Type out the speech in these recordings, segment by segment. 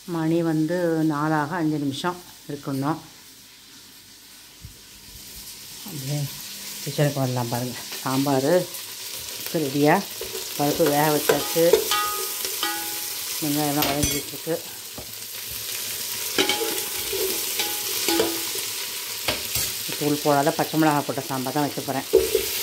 மணி வந்து நாலாக அஞ்சு நிமிஷம் இருக்கணும் அப்படியே கிச்சனுக்கு வரலாம் பாருங்கள் சாம்பார் ரெடியாக பருப்பு வேக வச்சாச்சு வெங்காயம்லாம் வதங்கிட்டுருக்கு தூள் போடாத பச்சை மிளகா போட்ட சாம்பார் தான் வைக்க போகிறேன்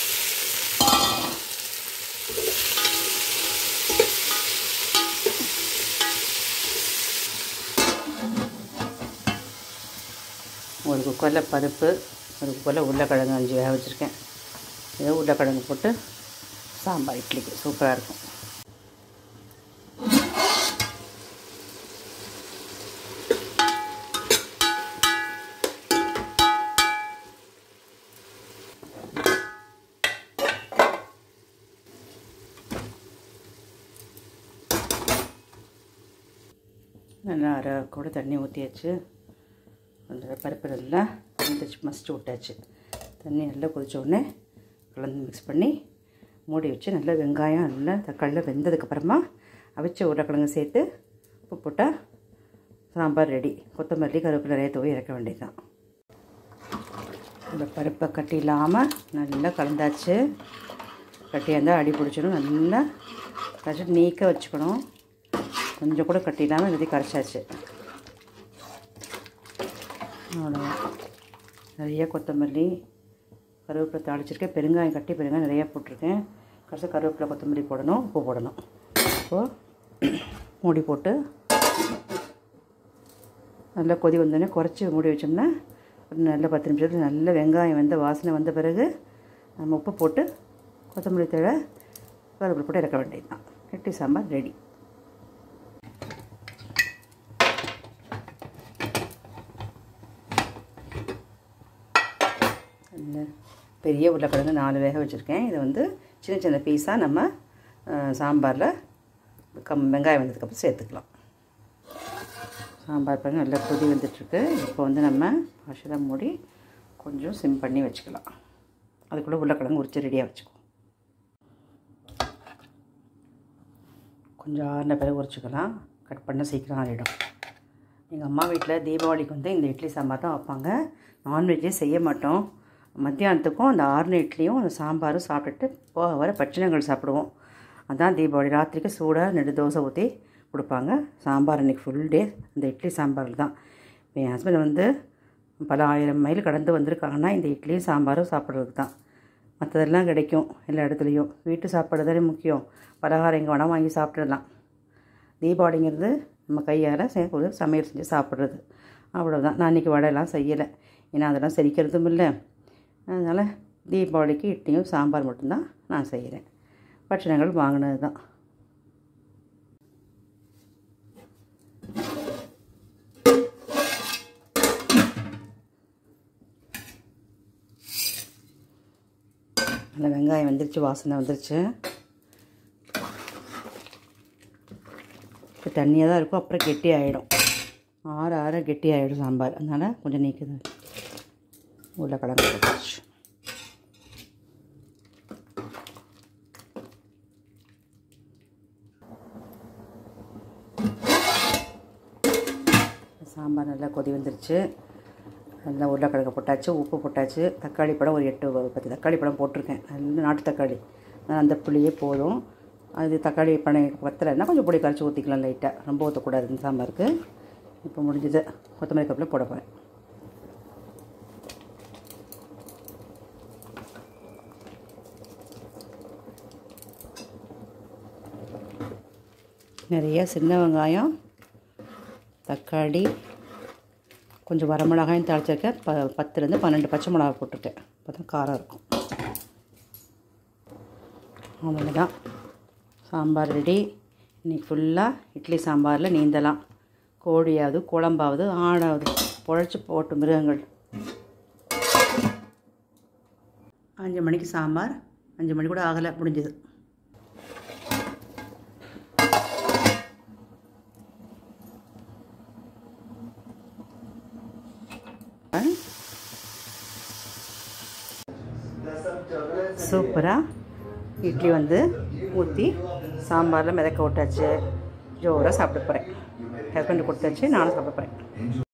ஒரு குக்கரில் பருப்பு ஒரு குக்கரில் உருளைக்கிழங்கு அஞ்சு வேக வச்சுருக்கேன் ஏதோ உருளைக்கிழங்கு போட்டு சாம்பார் இட்லிக்கு சூப்பராக இருக்கும் நல்லா அரை கூட தண்ணி ஊற்றியாச்சு அந்த பருப்பு நல்லா தச்சு மசிச்சு விட்டாச்சு தண்ணி நல்லா கொதிச்ச உடனே கலந்து மிக்ஸ் பண்ணி மூடி வச்சு நல்லா வெங்காயம் நல்லா தக்காளியில் வெந்ததுக்கப்புறமா அவிச்ச உருளைக்கிழங்கு சேர்த்து உப்பு போட்டால் சாம்பார் ரெடி கொத்தமல்லி கருவேப்பிலை நிறைய தூவி இறக்க வேண்டியதுதான் இந்த பருப்பை கட்டி இல்லாமல் நல்லா கலந்தாச்சு கட்டியாக இருந்தால் அடி பிடிச்சிடும் நல்லா கரைச்சி நீக்க வச்சுக்கணும் கொஞ்சம் கூட கட்டி இல்லாமல் எல்லாத்தையும் கரைச்சாச்சு அவ்வளோதான் நிறைய கொத்தமல்லி கருவேப்பிலை தாளிச்சிருக்கேன் பெருங்காயம் கட்டி பெருங்காயம் நிறையா போட்டிருக்கேன் கடைசி கருவேப்பிலை கொத்தமல்லி போடணும் உப்பு போடணும் இப்போது மூடி போட்டு நல்லா கொதி வந்தோடனே குறைச்சி மூடி வச்சோம்னா ஒரு நல்ல பத்து நிமிஷத்தில் நல்ல வெங்காயம் வெந்த வாசனை வந்த பிறகு நம்ம உப்பு போட்டு கொத்தமல்லி தழை கருவேப்பிலை போட்டு இறக்க வேண்டியது தான் இட்லி சாம்பார் ரெடி இந்த பெரிய உருளைக்கிழங்கு நாலு வேக வச்சுருக்கேன் இதை வந்து சின்ன சின்ன பீஸாக நம்ம சாம்பாரில் கம் வெங்காயம் வந்ததுக்கப்புறம் சேர்த்துக்கலாம் சாம்பார் பாருங்க நல்லா கொதி வந்துட்டுருக்கு இப்போ வந்து நம்ம வாஷெல்லாம் மூடி கொஞ்சம் சிம் பண்ணி வச்சுக்கலாம் அதுக்குள்ளே உருளைக்கிழங்கு உரிச்சு ரெடியாக வச்சுக்குவோம் கொஞ்சம் ஆறின பிறகு உரிச்சுக்கலாம் கட் பண்ண சீக்கிரம் ஆறிடும் எங்கள் அம்மா வீட்டில் தீபாவளிக்கு வந்து இந்த இட்லி சாம்பார் தான் வைப்பாங்க நான்வெஜ்ஜே செய்ய மாட்டோம் மத்தியானத்துக்கும் அந்த ஆறுன இட்லியும் அந்த சாம்பாரும் சாப்பிட்டுட்டு போக வர பச்சினங்கள் சாப்பிடுவோம் அதான் தீபாவளி ராத்திரிக்கு சூடாக நெடு தோசை ஊற்றி கொடுப்பாங்க சாம்பார் அன்றைக்கி ஃபுல் டே அந்த இட்லி சாம்பார் தான் இப்போ என் ஹஸ்பண்ட் வந்து பல ஆயிரம் மைல் கடந்து வந்திருக்காங்கன்னா இந்த இட்லியும் சாம்பாரும் சாப்பிட்றதுக்கு தான் மற்றதெல்லாம் கிடைக்கும் எல்லா இடத்துலையும் வீட்டு சாப்பாடு தானே முக்கியம் பலகாரம் எங்கே வேணால் வாங்கி சாப்பிட்றலாம் தீபாவளிங்கிறது நம்ம கையால் செ- ஒரு சமையல் செஞ்சு சாப்பிட்றது அவ்வளோதான் நான் இன்றைக்கி வடையெல்லாம் செய்யலை ஏன்னா அதெல்லாம் செரிக்கிறதும் இல்லை அதனால் தீபாவளிக்கு இட்லியும் சாம்பார் மட்டும்தான் நான் செய்கிறேன் பட்சணங்கள் வாங்கினது தான் நல்லா வெங்காயம் வந்துருச்சு வாசனை வந்துருச்சு இப்போ தண்ணியாக தான் இருக்கும் அப்புறம் கெட்டி ஆகிடும் ஆற ஆற கெட்டி ஆகிடும் சாம்பார் அதனால் கொஞ்சம் நீக்குது உருளைக்கிழங்கு போட்டுச்சு சாம்பார் நல்லா கொதி வந்துருச்சு நல்லா உருளைக்கிழங்கு போட்டாச்சு உப்பு போட்டாச்சு தக்காளி பழம் ஒரு எட்டு ஒரு பத்து தக்காளி பழம் போட்டிருக்கேன் நல்ல நாட்டு தக்காளி அதனால் அந்த புளியே போதும் அது தக்காளி பழம் பத்தலைன்னா கொஞ்சம் பொடி கரைச்சி ஊற்றிக்கலாம் லைட்டாக ரொம்ப ஊற்றக்கூடாது இந்த சாம்பாருக்கு இப்போ முடிஞ்சது கொத்தமல்லி கப்பில் போட போகிறேன் நிறைய சின்ன வெங்காயம் தக்காளி கொஞ்சம் வரமிளகாயும் தாளிச்சிருக்கேன் ப பத்துலேருந்து பன்னெண்டு பச்சை மிளகா போட்டிருக்கேன் அப்போ தான் காரம் இருக்கும் அவ்வளோதான் சாம்பார் ரெடி இன்னைக்கு ஃபுல்லாக இட்லி சாம்பாரில் நீந்தலாம் கோழியாவது குழம்பாவது ஆடாவது பொழைச்சி போட்டு மிருகங்கள் அஞ்சு மணிக்கு சாம்பார் அஞ்சு மணி கூட ஆகலை முடிஞ்சது சூப்பராக இட்லி வந்து ஊற்றி சாம்பாரில் மிதக்க விட்டாச்சு ஜோராக சாப்பிட போகிறேன் ஹஸ்பண்ட் கொடுத்தாச்சு நானும் சாப்பிட போகிறேன்